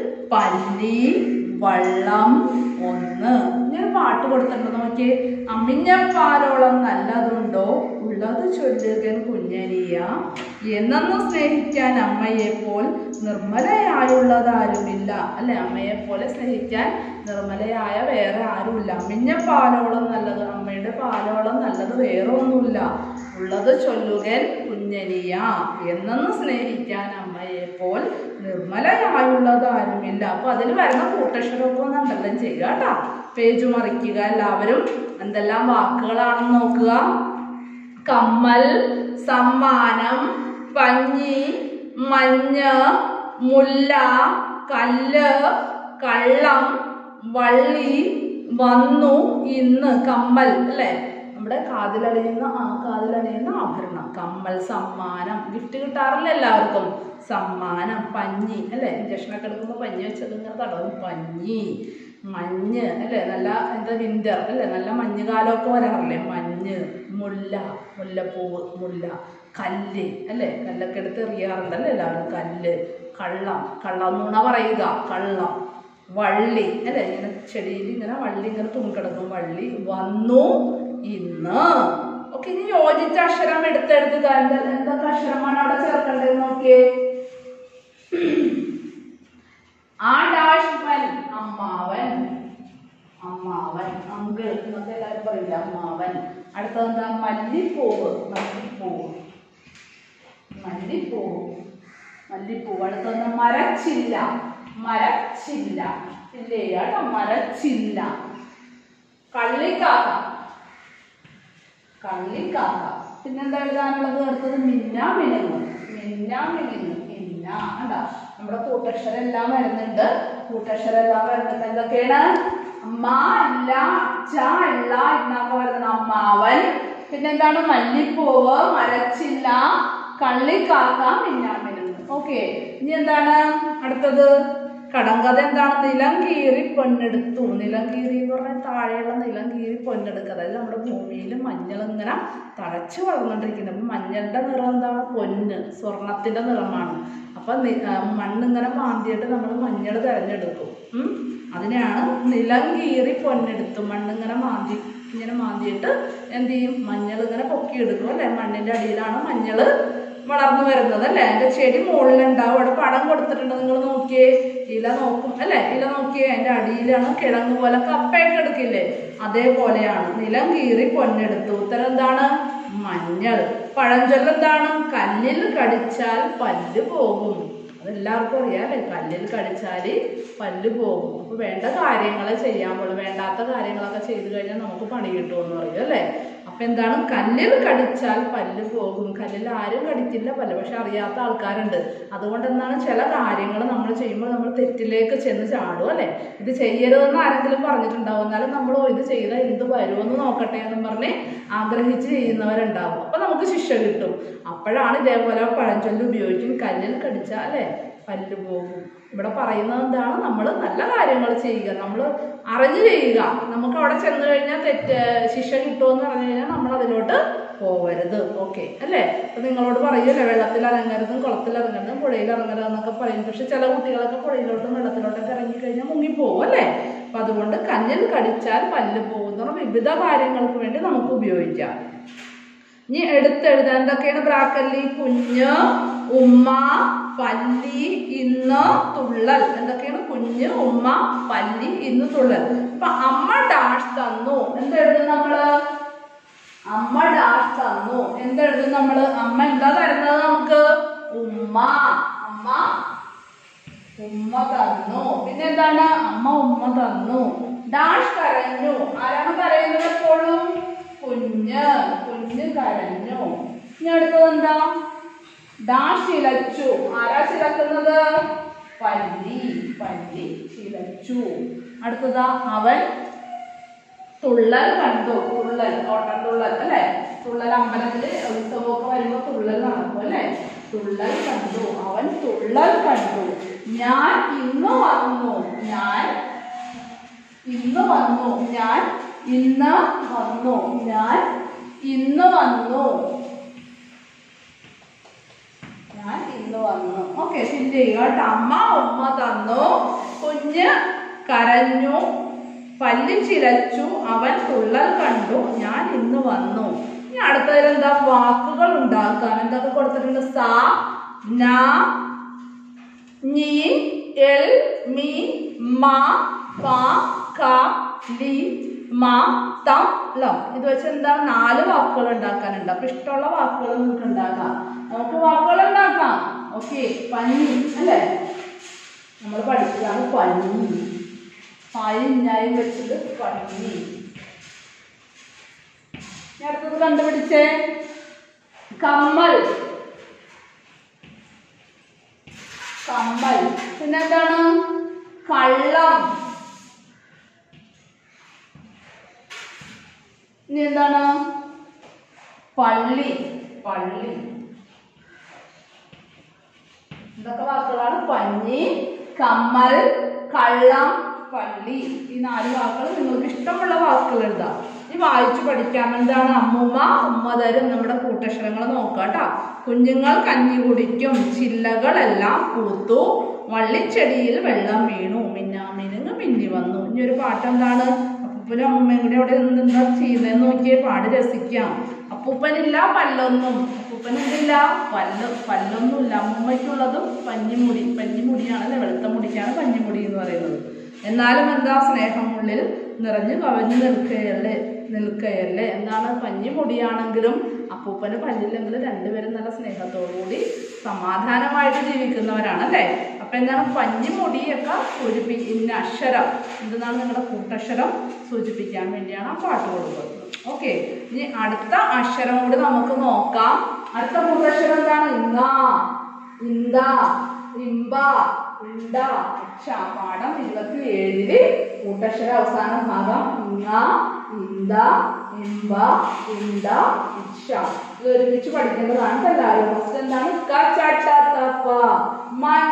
Speaker 1: പല്ലി വള്ളം ഒന്ന് ഞാൻ പാട്ട് കൊടുത്തിട്ടുണ്ട് നോക്കിയേ അമ്മിഞ്ഞപ്പാലോളം നല്ലതുണ്ടോ ഉള്ളത് ചൊല്ലുകൻ കുഞ്ഞനിയ എന്നു സ്നേഹിക്കാൻ അമ്മയെ പോൽ നിർമ്മലയായുള്ളതാരുമില്ല അല്ലെ അമ്മയെ പോലെ സ്നേഹിക്കാൻ നിർമ്മലയായ വേറെ ആരുമില്ല അമ്മിഞ്ഞ പാലോളം നല്ലത് അമ്മയുടെ പാലോളം നല്ലത് വേറെ ഒന്നുമില്ല ഉള്ളത് ചൊല്ലുകൻ കുഞ്ഞനിയ എന്നു സ്നേഹിക്കാൻ അമ്മയെ പോൽ നിർമ്മലയായുള്ളത് ആരുമില്ല അപ്പൊ അതിൽ വരുന്ന കൂട്ടക്ഷരമൊക്കെ ഒന്ന് എന്തെല്ലാം ചെയ്യുക കേട്ടോ പേജ് മറിക്കുക എല്ലാവരും എന്തെല്ലാം വാക്കുകളാണെന്ന് നോക്കുക കമ്മൽ സമ്മാനം പഞ്ഞി മഞ്ഞ് മുല്ല കല്ല് കള്ളം വള്ളി വന്നു ഇന്ന് കമ്മൽ അല്ലേ നമ്മുടെ കാതിലണിയുന്ന ആ കാതിലണിയുന്ന ആഭരണം കമ്മൽ സമ്മാനം ഗിഫ്റ്റ് കിട്ടാറില്ല എല്ലാവർക്കും സമ്മാനം പഞ്ഞി അല്ലേ ഇഞ്ചക്ഷനൊക്കെ എടുക്കുമ്പോൾ പഞ്ഞി വെച്ചത് ഇങ്ങനെ തടവും പഞ്ഞി മഞ്ഞ് അല്ലേ നല്ല എന്താ വിന്റർ അല്ലേ നല്ല മഞ്ഞ് കാലമൊക്കെ വരാറില്ലേ മഞ്ഞ് മുല്ല മുല്ലപ്പൂവ് മുല്ല കല്ല് അല്ലേ കല്ലൊക്കെ എടുത്ത് എറിയാറുണ്ടല്ലേ എല്ലാവരും കല്ല് കള്ളം കള്ളം നുണ പറയുക കള്ളം വള്ളി അല്ലേ ഇങ്ങനെ ചെടിയിൽ ഇങ്ങനെ വള്ളി ഇങ്ങനെ തൂങ്ങിക്കിടക്കും വള്ളി വന്നു ഇന്ന് ഓക്കെ ഇനി യോജിച്ച അക്ഷരം എടുത്തെടുത്ത് എന്താ എന്തൊക്കെ അക്ഷരമാണ് അവിടെ ചേർക്കേണ്ടത് നോക്കിയേ ആ ഡാഷ്മൻ അമ്മാവൻ അമ്മാവൻ അങ്കിൾ എന്നൊക്കെ എല്ലാവരും പറയില്ല അമ്മാവൻ അടുത്തത് എന്താ മല്ലിപ്പൂവ് മല്ലിപ്പൂവ് മല്ലിപ്പൂവ് മല്ലിപ്പൂവ് അടുത്തത് എന്താ മരച്ചില്ല മരച്ചില്ല ഇല്ലേ കേട്ടോ മരച്ചില്ല കള്ളിക്കാക്ക കള്ളിക്കാക്ക പിന്നെന്താ എഴുതാനുള്ളത് അടുത്തത് മിന്ന മിനുങ്ങ് മിന്ന മിനുങ്ങ് മിന്ന കണ്ടാ നമ്മുടെ കൂട്ടക്ഷരം എല്ലാം വരുന്നുണ്ട് കൂട്ടക്ഷരം എല്ലാം വരുന്നുണ്ട് എന്തൊക്കെയാണ് അമ്മ ഇല്ല അച്ഛ ഇല്ല എന്നൊക്കെ വരുന്നത് അമ്മാവൻ പിന്നെന്താണ് മല്ലിപ്പൂവ് മരച്ചില്ല കള്ളിക്കാക്ക മിന്ന മിനുങ്ങ് ഓക്കെ ഇനി എന്താണ് അടുത്തത് കടങ്കഥ എന്താണ് നിലം കീറി പൊന്നെടുത്തു നിലം കീറി എന്ന് പറഞ്ഞാൽ താഴെയുള്ള നിലം കീറി പൊന്നെടുക്കുക അതായത് നമ്മുടെ ഭൂമിയിൽ മഞ്ഞൾ ഇങ്ങനെ തഴച്ചു വളർന്നുകൊണ്ടിരിക്കുന്നത് അപ്പം മഞ്ഞളുടെ നിറം എന്താണ് പൊന്ന് സ്വർണത്തിന്റെ നിറമാണ് അപ്പം നി- ആ, മണ്ണിങ്ങനെ മാന്തിയിട്ട് നമ്മൾ മഞ്ഞൾ തിരഞ്ഞെടുക്കും ഉം. അതിനെയാണ് നിലം കീറി പൊന്നെടുത്തു മണ്ണിങ്ങനെ മാന്തി ഇങ്ങനെ മാന്തിയിട്ട് എന്ത് ചെയ്യും മഞ്ഞൾ ഇങ്ങനെ പൊക്കിയെടുക്കും അല്ലേ മണ്ണിന്റെ അടിയിലാണ് മഞ്ഞൾ വളർന്നു വരുന്നത് അല്ലേ അതിന്റെ ചെടി മുകളിലുണ്ടാവും അവിടെ പടം കൊടുത്തിട്ടുണ്ട് നിങ്ങൾ നോക്കിയേ ഇല നോക്കും അല്ലേ ഇല നോക്കിയേ അതിന്റെ അടിയിലാണ് കിഴങ്ങ് പോലെ കപ്പയൊക്കെ എടുക്കില്ലേ അതേപോലെയാണ് നിലം കീറി പൊന്നെടുത്തു ഉത്തരം എന്താണ് മഞ്ഞൾ പഴഞ്ചൊല്ല് എന്താണ് കല്ലിൽ കടിച്ചാൽ പല്ല് പോകും അതെല്ലാവർക്കും അറിയാം അല്ലേ കല്ലിൽ കടിച്ചാൽ പല്ല് പോകും അപ്പോൾ വേണ്ട കാര്യങ്ങൾ ചെയ്യാൻ പാടുള്ളൂ വേണ്ടാത്ത കാര്യങ്ങളൊക്കെ ചെയ്തു കഴിഞ്ഞാൽ നമുക്ക് പണി കിട്ടുമെന്ന് പറയും അല്ലേ അപ്പം എന്താണ് കല്ലിൽ കടിച്ചാൽ പല്ല് പോകും കല്ലിൽ ആരും കടിക്കില്ല പല്ല് പക്ഷെ അറിയാത്ത ആൾക്കാരുണ്ട് അതുകൊണ്ട് എന്താണ് ചില കാര്യങ്ങൾ നമ്മൾ ചെയ്യുമ്പോൾ നമ്മൾ തെറ്റിലേക്ക് ചെന്ന് ചാടും അല്ലേ ഇത് ചെയ്യരുതെന്ന് ആരെങ്കിലും പറഞ്ഞിട്ടുണ്ടാവും എന്നാലും നമ്മൾ "ഓ, ഇത് ചെയ്താൽ എന്ത് വരുമെന്ന് നോക്കട്ടെ എന്ന് പറഞ്ഞ് ആഗ്രഹിച്ച് ചെയ്യുന്നവരുണ്ടാവും അപ്പം നമുക്ക് ശിക്ഷ കിട്ടും അപ്പോഴാണ് ഇതേപോലെ പഴഞ്ചൊല്ല് ഉപയോഗിക്കും കല്ലിൽ കടിച്ചാൽ അല്ലേ പല്ല് പോകും ഇവിടെ പറയുന്നത് എന്താണ് നമ്മൾ നല്ല കാര്യങ്ങൾ ചെയ്യുക നമ്മൾ അറിഞ്ഞു ചെയ്യുക നമുക്ക് അവിടെ ചെന്ന് കഴിഞ്ഞാൽ തെറ്റ് ശിക്ഷ കിട്ടുമെന്ന് പറഞ്ഞു കഴിഞ്ഞാൽ നമ്മൾ അതിലോട്ട് പോവരുത് ഓക്കെ അല്ലേ അപ്പൊ നിങ്ങളോട് പറയൂല്ലേ വെള്ളത്തിൽ ഇറങ്ങരുതും കുളത്തിൽ ഇറങ്ങരുതും പുഴയിൽ ഇറങ്ങരുത് എന്നൊക്കെ പറയും പക്ഷെ ചില കുട്ടികളൊക്കെ പുഴയിലോട്ടും വെള്ളത്തിലോട്ടൊക്കെ ഇറങ്ങി കഴിഞ്ഞാൽ മുങ്ങിപ്പോവും അല്ലേ അപ്പൊ അതുകൊണ്ട് കഞ്ഞിൽ കടിച്ചാൽ പല്ല് പോകുന്ന വിവിധ കാര്യങ്ങൾക്ക് വേണ്ടി നമുക്ക് ഉപയോഗിക്കാം ഇനി എടുത്തെഴുതാൻ എന്തൊക്കെയാണ് ബ്രാക്കല്ലി കുഞ്ഞ് ഉമ്മ പല്ലി ഇന്ന് തുള്ളൽ എന്തൊക്കെയാണ് കുഞ്ഞ് ഉമ്മ പല്ലി ഇന്ന് തുള്ളൽ അപ്പൊ അമ്മ ഡാഷ് തന്നു എന്തെഴുതും നമ്മള് അമ്മ ഡാഷ് തന്നു എന്തെഴുതും നമ്മള് അമ്മ എന്താ തരുന്നത് നമുക്ക് ഉമ്മ അമ്മ ഉമ്മ തന്നു പിന്നെ എന്താണ് അമ്മ ഉമ്മ തന്നു ഡാഷ് കരഞ്ഞു ആരാണ് കരയുന്നത് എപ്പോഴും കുഞ്ഞ് കുഞ്ഞ് കരഞ്ഞു ഇനി അടുത്തത് എന്താ ഡാഷ് ചിലച്ചു ആരാ ചിലക്കുന്നത് പല്ലി പല്ലി ചിലച്ചു അടുത്തതാ അവൻ തുള്ളൽ കണ്ടു തുള്ളൽ ഓട്ടം തുള്ളൽ അല്ലെ തുള്ളൽ അമ്പലത്തില് ഉത്സവമൊക്കെ വരുമ്പോ തുള്ളൽ നടക്കും അല്ലെ തുള്ളൽ കണ്ടു അവൻ തുള്ളൽ കണ്ടു ഞാൻ ഇന്ന് വന്നു ഞാൻ ഇന്ന് വന്നു ഞാൻ ഇന്ന് വന്നു ഞാൻ ഇന്ന് വന്നു ഞാൻ ഇന്ന് വന്നു ഓക്കെ ഫില്ല് ചെയ്യുക കേട്ടോ അമ്മ ഉമ്മ തന്നു കുഞ്ഞ് കരഞ്ഞു പല്ല് ചിലച്ചു അവൻ തുള്ളൽ കണ്ടു ഞാൻ ഇന്ന് വന്നു ഇനി അടുത്തതിൽ എന്താ വാക്കുകൾ ഉണ്ടാക്കാൻ എന്തൊക്കെ കൊടുത്തിട്ടുണ്ട് സാ നാ നീ എൽ മി മാ പാ ക ലി മാ തം ലം ഇത് വെച്ച് എന്താണ് നാല് വാക്കുകൾ ഉണ്ടാക്കാനുണ്ട് അപ്പൊ ഇഷ്ടമുള്ള വാക്കുകൾ നമുക്ക് ഉണ്ടാക്കാം നമുക്ക് വാക്കുകൾ ഉണ്ടാക്കാം ഓക്കെ പനി അല്ലേ നമ്മൾ പഠിച്ചതാണ് പനി പായും ഞായും വെച്ചത് പനി ഇനി അടുത്തത് കണ്ടുപിടിച്ചേ കമ്മൽ കമ്മൽ പിന്നെന്താണ് കള്ളം ഇനി എന്താണ് പള്ളി പള്ളി ഇതൊക്കെ വാക്കുകളാണ് പഞ്ഞി കമ്മൽ കള്ളം പള്ളി ഈ നാല് വാക്കുകൾ നിങ്ങൾക്ക് ഇഷ്ടമുള്ള വാക്കുകൾ എഴുതാം ഈ വായിച്ചു പഠിക്കാം എന്താണ് അമ്മൂമ്മ ഉമ്മ തരും നമ്മുടെ കൂട്ടക്ഷരങ്ങൾ നോക്കാം കേട്ടോ കുഞ്ഞുങ്ങൾ കഞ്ഞി കുടിക്കും ചില്ലകളെല്ലാം പൂത്തു വള്ളിച്ചെടിയിൽ വെള്ളം വീണു മിന്നാമിനുങ്ങ് മിന്നി വന്നു ഇനി ഒരു പാട്ട് എന്താണ് അപ്പൂപ്പനും അമ്മയും കൂടി അവിടെ നിന്ന് എന്താ ചെയ്യുന്നതെന്ന് നോക്കിയേ പാട് രസിക്കാം അപ്പൂപ്പനില്ല പല്ലൊന്നും അപ്പൂപ്പൻ എന്തില്ല പല്ല് പല്ലൊന്നുമില്ല അമ്മയ്ക്കുള്ളതും പഞ്ഞിമുടി പഞ്ഞിമുടിയാണല്ലേ വെളുത്ത മുടിക്കാണ് പഞ്ഞിമുടി എന്ന് പറയുന്നത് എന്നാലും എന്താ സ്നേഹമുള്ളിൽ നിറഞ്ഞു കവഞ്ഞു നിൽക്കുകയല്ലേ നിൽക്കുകയല്ലേ എന്താണ് പഞ്ഞിമുടിയാണെങ്കിലും അപ്പൂപ്പന് പല്ലില്ലെങ്കിലും രണ്ടുപേരും നല്ല സ്നേഹത്തോടു കൂടി സമാധാനമായിട്ട് ജീവിക്കുന്നവരാണ് അല്ലേ അപ്പൊ എന്താണ് പഞ്ഞിമുടിയൊക്കെ സൂചിപ്പി ഇന്ന അക്ഷരം എന്തെന്നാണ് നിങ്ങളുടെ കൂട്ടക്ഷരം സൂചിപ്പിക്കാൻ വേണ്ടിയാണ് ആ പാട്ട് കൊടുക്കുന്നത് ഓക്കെ ഇനി അടുത്ത അക്ഷരം കൂടി നമുക്ക് നോക്കാം അടുത്ത കൂട്ടക്ഷരം എന്താണ് ഇങ്ങ ഇന്ത ഇമ്പ ഇണ്ട അക്ഷ പാഠം ഇരുപത്തി ഏഴില് കൂട്ടക്ഷര അവസാന ഭാഗം ഇങ്ങ ഇന്ത ഇമ്പ ഇണ്ട ഇക്ഷ ഇത് ഒരുമിച്ച് പഠിക്കേണ്ടതാണ് ഇപ്പൊ എല്ലാവരും ഫസ്റ്റ് എന്താണ് കച്ചട്ടത്തപ്പ മ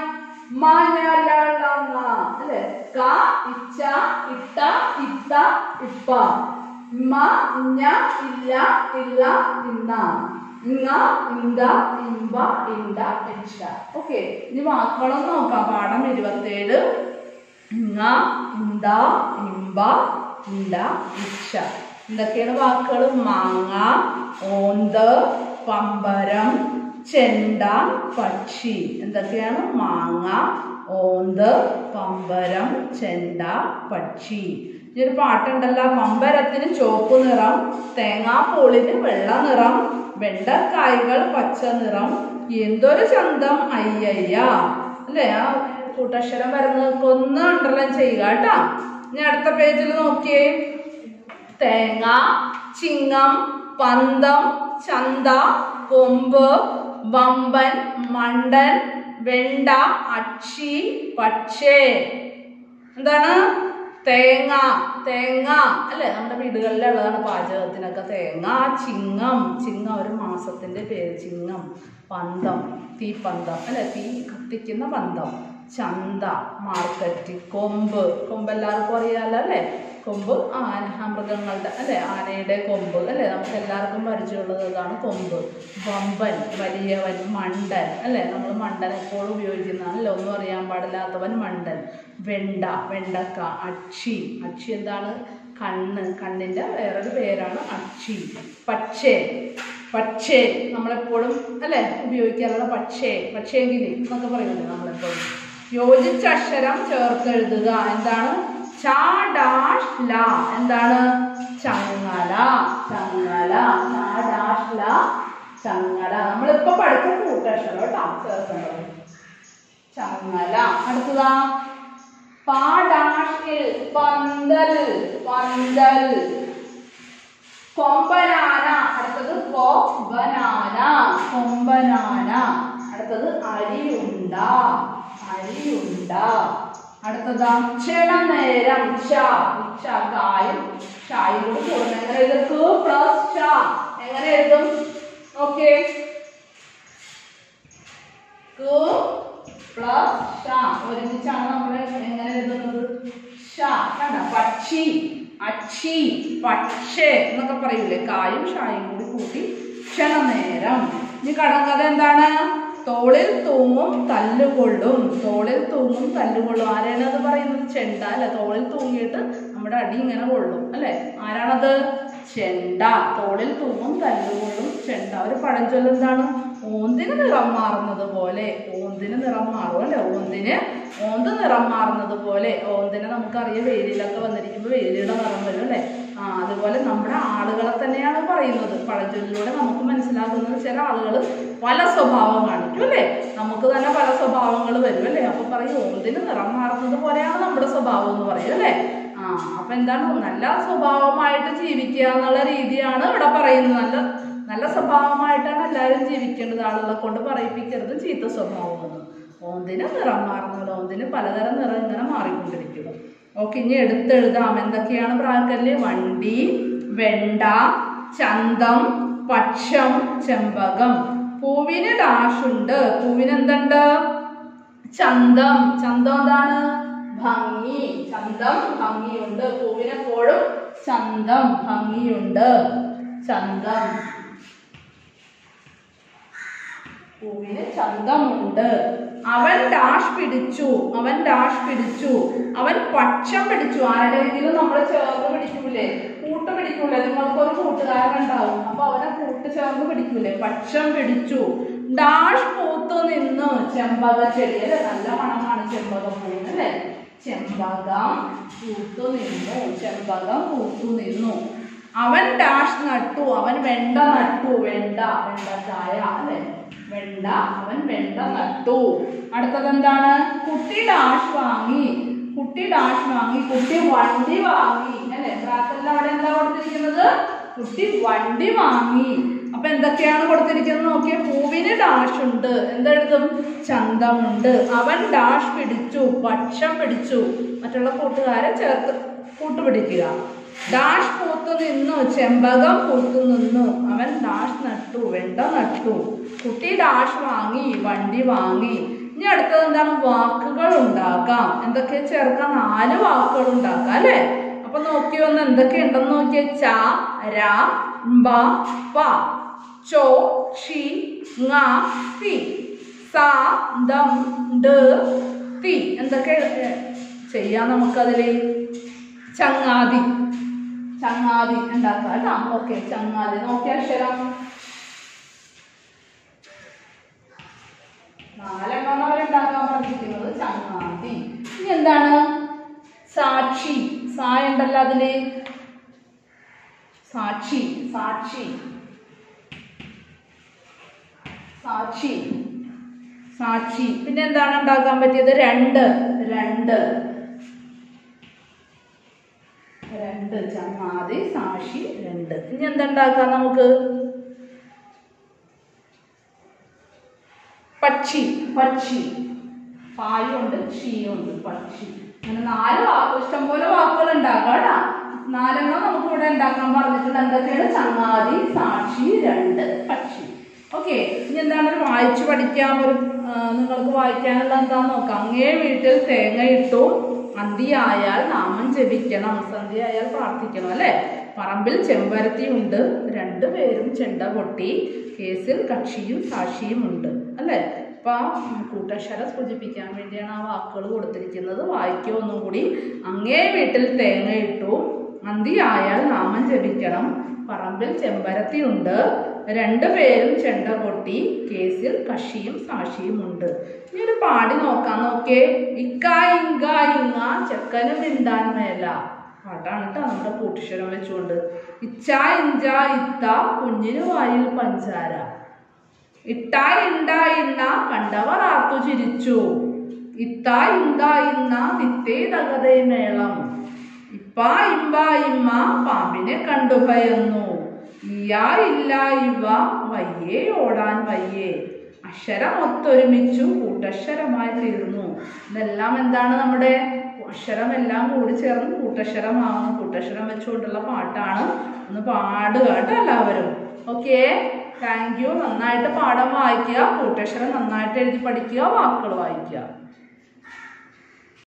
Speaker 1: മഞ്ഞളങ്ങ അല്ലെ ക ഇച്ച ഇട്ട ഇത്ത ഇപ്പ മ ഇഞ്ഞ ഇല്ല ഇല്ല ഇന്ന ഇങ്ങ ഇന്ത ഇമ്പ ഇണ്ട ഇക്ഷ ഓക്കെ ഇനി വാക്കുകളൊന്ന് നോക്കാം പാഠം ഇരുപത്തേഴ് ഇങ്ങ ഇന്ത ഇമ്പ ഇണ്ട ഇക്ഷ എന്തൊക്കെയാണ് വാക്കുകൾ മാങ്ങ ഓന്ത് പമ്പരം ചെണ്ട പക്ഷി എന്തൊക്കെയാണ് മാങ്ങ ഓന്ത് പമ്പരം ചെണ്ട പക്ഷി ഈ ഒരു പാട്ടുണ്ടല്ലോ പമ്പരത്തിന് ചുവപ്പ് നിറം തേങ്ങാപ്പൂളിന് വെള്ള നിറം വെണ്ടക്കായ്കൾ പച്ച നിറം എന്തൊരു ചന്തം അയ്യയ്യ അല്ലേ ആ കൂട്ടക്ഷരം വരുന്നതൊക്കെ ഒന്ന് അണ്ടർലൈൻ ചെയ്യുക കേട്ടോ ഇനി അടുത്ത പേജിൽ നോക്കിയേ തേങ്ങ ചിങ്ങം പന്തം ചന്ത കൊമ്പ് വമ്പൻ മണ്ടൻ വെണ്ട അക്ഷി പക്ഷേ എന്താണ് തേങ്ങ തേങ്ങ അല്ലേ നമ്മുടെ വീടുകളിലുള്ളതാണ് പാചകത്തിനൊക്കെ തേങ്ങ ചിങ്ങം ചിങ്ങം ഒരു മാസത്തിന്റെ പേര് ചിങ്ങം പന്തം തീപ്പന്തം അല്ലെ തീ കത്തിക്കുന്ന പന്തം ചന്ത മാർക്കറ്റ് കൊമ്പ് കൊമ്പ് എല്ലാവർക്കും അറിയാലോ അല്ലേ കൊമ്പ് ആന മൃഗങ്ങളുടെ അല്ലെ ആനയുടെ കൊമ്പ് അല്ലെ നമുക്ക് എല്ലാവർക്കും പരിചയമുള്ളത് അതാണ് കൊമ്പ് വമ്പൻ വലിയവൻ മണ്ടൻ അല്ലെ നമ്മൾ മണ്ടൻ എപ്പോഴും ഉപയോഗിക്കുന്നതാണല്ലോ ഒന്നും അറിയാൻ പാടില്ലാത്തവൻ മണ്ടൻ വെണ്ട വെണ്ടക്ക അക്ഷി അക്ഷി എന്താണ് കണ്ണ് കണ്ണിന്റെ വേറൊരു പേരാണ് അക്ഷി പക്ഷേ പക്ഷേ നമ്മളെപ്പോഴും അല്ലെ ഉപയോഗിക്കാറുള്ള പക്ഷേ പക്ഷേങ്കില് എന്നൊക്കെ പറയുന്നില്ലേ നമ്മളെപ്പോഴും യോജിച്ച അക്ഷരം ചേർത്ത് എഴുതുക എന്താണ് ച ഡാഷ് ല എന്താണ് ചങ്ങല ചങ്ങല ച ഡാഷ് ല ചങ്ങല നമ്മളിപ്പോ പഠിച്ച കൂട്ടക്ഷരം കേട്ടോ ചേർക്കുന്നത് ചങ്ങല അടുത്തതാ പാടാഷിൽ പന്തൽ പന്തൽ കൊമ്പനാന അടുത്തത് കൊമ്പനാന കൊമ്പനാന അടുത്തത് അരിയുണ്ട അരിയുണ്ട അടുത്തതാ ക്ഷണനേരം ഷ ഷ കായും ഷായും കൂടി കൂടുന്നു എങ്ങനെ എഴുതും കു പ്ലസ് ഷ എങ്ങനെ എഴുതും ഓക്കെ കു പ്ലസ് ഷ ഒരുമിച്ചാണ് നമ്മൾ എങ്ങനെ എഴുതുന്നത് ഷ കണ്ട പക്ഷി അക്ഷി പക്ഷേ എന്നൊക്കെ പറയൂലേ കായും ഷായും കൂടി കൂട്ടി ക്ഷണനേരം ഇനി കടങ്കഥ എന്താണ് തോളിൽ തൂങ്ങും തല്ലുകൊള്ളും തോളിൽ തൂങ്ങും തല്ലുകൊള്ളും ആരാണ് അത് പറയുന്നത് ചെണ്ട അല്ലെ തോളിൽ തൂങ്ങിയിട്ട് നമ്മുടെ അടി ഇങ്ങനെ കൊള്ളും അല്ലെ ആരാണത് ചെണ്ട തോളിൽ തൂങ്ങും തല്ലുകൊള്ളും ചെണ്ട ഒരു പഴഞ്ചൊല്ല് എന്താണ് ഓന്തിന് നിറം മാറുന്നത് പോലെ ഓന്തിന് നിറം മാറും അല്ലെ ഓന്തിന് ഓന്ത് നിറം മാറുന്നത് പോലെ ഓന്തിനെ നമുക്കറിയാം വേലിയിലൊക്കെ വന്നിരിക്കുമ്പോൾ വേലിയുടെ നിറം വരും അല്ലെ ആ അതുപോലെ നമ്മുടെ ആളുകളെ തന്നെയാണ് പറയുന്നത് പഴഞ്ചൊല്ലിലൂടെ നമുക്ക് മനസ്സിലാകുന്നത് ചില ആളുകൾ പല സ്വഭാവം കാണിക്കും അല്ലേ നമുക്ക് തന്നെ പല സ്വഭാവങ്ങൾ വരും അല്ലേ അപ്പൊ പറയും ഓന്തിന് നിറം മാറുന്നത് പോലെയാണ് നമ്മുടെ സ്വഭാവം എന്ന് പറയും അല്ലേ ആ അപ്പൊ എന്താണ് നല്ല സ്വഭാവമായിട്ട് ജീവിക്കുക എന്നുള്ള രീതിയാണ് ഇവിടെ പറയുന്നത് നല്ല നല്ല സ്വഭാവമായിട്ടാണ് എല്ലാവരും ജീവിക്കേണ്ടത് ആളുകളെ കൊണ്ട് പറയിപ്പിക്കരുത് ചീത്ത സ്വഭാവം എന്ന് ഓന്തിന് നിറം മാറുന്നല്ലോ ഓന്തിന് പലതരം നിറം ഇങ്ങനെ മാറിക്കൊണ്ടിരിക്കുന്നു ഓക്കെ ഇനി എടുത്തെഴുതാം എന്തൊക്കെയാണ് പ്രാക്കല്ല് വണ്ടി വെണ്ട ചന്തം പക്ഷം ചെമ്പകം പൂവിന് ഡാഷുണ്ട് പൂവിന് എന്തുണ്ട് ചന്തം ചന്തം എന്താണ് ഭംഗി ചന്തം ഭംഗിയുണ്ട് പൂവിനെപ്പോഴും ചന്തം ഭംഗിയുണ്ട് ചന്തം പൂവിന് ചന്തമുണ്ട് അവൻ ഡാഷ് പിടിച്ചു അവൻ ഡാഷ് പിടിച്ചു അവൻ പക്ഷം പിടിച്ചു ആരുടെയെങ്കിലും നമ്മൾ ചേർന്ന് പിടിക്കൂലേ കൂട്ട് പിടിക്കൂലേ നിങ്ങൾക്കൊരു കൂട്ടുകാരൻ ഉണ്ടാവും അപ്പൊ അവനെ കൂട്ട് ചേർന്ന് പിടിക്കൂലേ പക്ഷം പിടിച്ചു ഡാഷ് പൂത്തു നിന്നു ചെമ്പക ചെടി അല്ലേ നല്ല മണമാണ് ചെമ്പക പൂവിന് അല്ലേ ചെമ്പകം പൂത്തു നിന്നു ചെമ്പകം പൂത്തു നിന്നു അവൻ ഡാഷ് നട്ടു അവൻ വെണ്ട നട്ടു വെണ്ട വെണ്ടക്കായ അല്ലെ വെണ്ട അവൻ വെണ്ട നട്ടു അടുത്തത് എന്താണ് കുട്ടി ഡാഷ് വാങ്ങി കുട്ടി ഡാഷ് വാങ്ങി കുട്ടി വണ്ടി വാങ്ങി അല്ലെ പ്രാർത്ഥന അവിടെ എന്താ കൊടുത്തിരിക്കുന്നത് കുട്ടി വണ്ടി വാങ്ങി അപ്പൊ എന്തൊക്കെയാണ് കൊടുത്തിരിക്കുന്നത് നോക്കിയേ പൂവിന് ഡാഷ് ഉണ്ട് എന്തെഴുതും ചന്തമുണ്ട് അവൻ ഡാഷ് പിടിച്ചു പക്ഷം പിടിച്ചു മറ്റുള്ള കൂട്ടുകാരെ ചേർത്ത് കൂട്ടുപിടിക്കുക ഡാഷ് പൂത്തു നിന്നു ചെമ്പകം പൂത്തു നിന്നു അവൻ ഡാഷ് നട്ടു വെണ്ട നട്ടു കുട്ടി ഡാഷ് വാങ്ങി വണ്ടി വാങ്ങി ഇനി അടുത്തത് എന്താണ് വാക്കുകൾ ഉണ്ടാക്കാം എന്തൊക്കെ ചേർക്കാം നാല് വാക്കുകൾ ഉണ്ടാക്കാം അല്ലെ അപ്പൊ നോക്കി വന്ന് എന്തൊക്കെ ഉണ്ടെന്ന് നോക്കിയേ ച ര ബ പ ചോ ഷി ങ തി സ ദം ഡ് തി എന്തൊക്കെ ഏ, ചെയ്യാം നമുക്കതില് ചങ്ങാതി ചങ്ങാതി ഉണ്ടാക്കുക കേട്ടോ ഓക്കെ ചങ്ങാതി നോക്കിയ അക്ഷരം നാലെണ്ണം അവരുണ്ടാക്കാൻ പഠിക്കുന്നത് ചങ്ങാതി ഇനി എന്താണ് സാക്ഷി സാ ഉണ്ടല്ലോ അതില് സാക്ഷി സാക്ഷി സാക്ഷി സാക്ഷി പിന്നെ എന്താണ് ഉണ്ടാക്കാൻ പറ്റിയത് രണ്ട് രണ്ട് രണ്ട് ചങ്ങാതി സാക്ഷി രണ്ട് ഇനി എന്തുണ്ടാക്കാം നമുക്ക് പക്ഷി പക്ഷി പായുണ്ട് ക്ഷീയുണ്ട് പക്ഷി അങ്ങനെ നാല് വാക്ക് ഇഷ്ടംപോലെ വാക്കുകൾ ഉണ്ടാക്കാം കേട്ടാ നാലെണ്ണം നമുക്ക് ഇവിടെ ഉണ്ടാക്കാൻ പറഞ്ഞിട്ടുണ്ട് എന്തൊക്കെയാണ് ചങ്ങാതി സാക്ഷി രണ്ട് പക്ഷി ഓക്കെ ഇനി എന്താണ് ഒരു വായിച്ചു പഠിക്കാം ഒരു ആ, നിങ്ങൾക്ക് വായിക്കാനുള്ള എന്താന്ന് നോക്കാം അങ്ങേ വീട്ടിൽ തേങ്ങ ഇട്ടു അന്തിയായാൽ നാമം ജപിക്കണം സന്ധ്യയായാൽ പ്രാർത്ഥിക്കണം അല്ലെ പറമ്പിൽ ചെമ്പരത്തി ഉണ്ട് രണ്ടുപേരും ചെണ്ട പൊട്ടി കേസിൽ കക്ഷിയും സാക്ഷിയും ഉണ്ട് അല്ലെ അപ്പൊ ആ കൂട്ടക്ഷരം സൂചിപ്പിക്കാൻ വേണ്ടിയാണ് ആ വാക്കുകൾ കൊടുത്തിരിക്കുന്നത് വായിക്കുക ഒന്നും കൂടി അങ്ങേ വീട്ടിൽ തേങ്ങ ഇട്ടു അന്തിയായാൽ നാമം ജപിക്കണം പറമ്പിൽ ചെമ്പരത്തി ഉണ്ട് രണ്ടുപേരും ചെണ്ട പൊട്ടി കേസിൽ കക്ഷിയും സാക്ഷിയും ഉണ്ട് ഇനി ഒരു പാടി നോക്കാം നോക്കേ ഇക്കാ ഇങ്ക ഇങ്ങ ചെക്കനും മിണ്ടാൻ മേല പാട്ടാണ് കേട്ടോ നമ്മുടെ കൂട്ടിശ്വരം വെച്ചുകൊണ്ട് ഇച്ചാ ഇഞ്ച ഇത്ത കുഞ്ഞിന് വായിൽ പഞ്ചാര ഇട്ടാ ഇണ്ടാ ഇണ്ണ കണ്ടവർ ആർത്തു ചിരിച്ചു ഇത്താ ഇണ്ടാ ഇന്ന വിത്തേ തകതേ മേളം ഇപ്പാ ഇമ്പ ഇമ്മ പാമ്പിനെ കണ്ടു ഭയന്നു ഇയാ ഇല്ല ഇവ വയ്യേ ഓടാൻ വയ്യേ അക്ഷരം ഒത്തൊരുമിച്ചു കൂട്ടക്ഷരമായി തീർന്നു ഇതെല്ലാം എന്താണ് നമ്മുടെ അക്ഷരം എല്ലാം കൂടി ചേർന്ന് കൂട്ടക്ഷരമാകുന്നു കൂട്ടക്ഷരം വെച്ചുകൊണ്ടുള്ള പാട്ടാണ് ഒന്ന് പാടുക കേട്ടോ എല്ലാവരും ഓക്കെ താങ്ക് യു നന്നായിട്ട് പാഠം വായിക്കുക കൂട്ടക്ഷരം നന്നായിട്ട് എഴുതി പഠിക്കുക വാക്കുകൾ വായിക്കുക